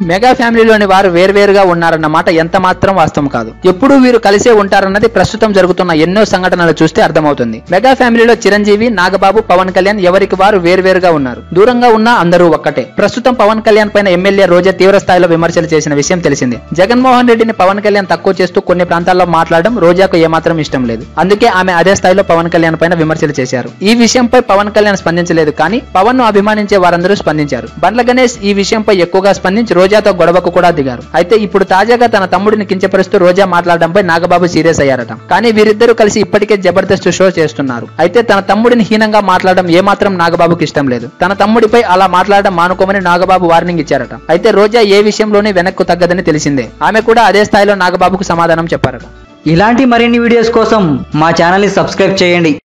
mega ఫ్యామిలీలోని వారు వేర్వేరుగా ఉన్నారన్న మాట ఎంత మాత్రం వాస్తవం కాదు ఎప్పుడూ వీరు కలిసే ఉంటారన్నది ప్రస్తుతం జరుగుతున్న ఎన్నో సంఘటనలు చూస్తే అర్థమవుతుంది మెగా ఫ్యామిలీలో చిరంజీవి నాగబాబు పవన్ కళ్యాణ్ ఎవరికి వారు వేర్వేరుగా ఉన్నారు దూరంగా ఉన్నా అందరూ ఒక్కటే ప్రస్తుతం పవన్ కళ్యాణ్ పైన ఎమ్మెల్యే రోజా తీవ్ర స్థాయిలో విమర్శలు చేసిన విషయం తెలిసిందే జగన్మోహన్ రెడ్డిని పవన్ కళ్యాణ్ తక్కువ చేస్తూ కొన్ని ప్రాంతాల్లో మాట్లాడడం రోజాకు ఏమాత్రం ఇష్టం లేదు అందుకే ఆమె అదే స్థాయిలో పవన్ కళ్యాణ్ పైన విమర్శలు చేశారు ఈ విషయంపై పవన్ కళ్యాణ్ స్పందించలేదు కానీ పవన్ ను అభిమానించే వారందరూ స్పందించారు బండ్ల గణేష్ ఈ విషయంపై ఎక్కువగా స్పందించి రోజాతో గొడవకు కూడా దిగారు అయితే ఇప్పుడు తాజాగా తన తమ్ముడిని కించపరుస్తూ రోజా మాట్లాడడంపై నాగబాబు సీరియస్ అయ్యారట కానీ వీరిద్దరూ కలిసి ఇప్పటికే జబర్దస్త్ షో చేస్తున్నారు అయితే తన తమ్ముడిని హీనంగా మాట్లాడడం ఏమాత్రం నాగబాబుకి ఇష్టం లేదు తన తమ్ముడిపై అలా మాట్లాడడం మానుకోమని నాగబాబు వార్నింగ్ ఇచ్చారట అయితే రోజా ఏ విషయంలోనే వెనక్కు తగ్గదని తెలిసిందే ఆమె కూడా అదే స్థాయిలో నాగబాబుకు సమాధానం చెప్పారట ఇలాంటి మరిన్ని వీడియోస్ కోసం మా ఛానల్ని సబ్స్క్రైబ్ చేయండి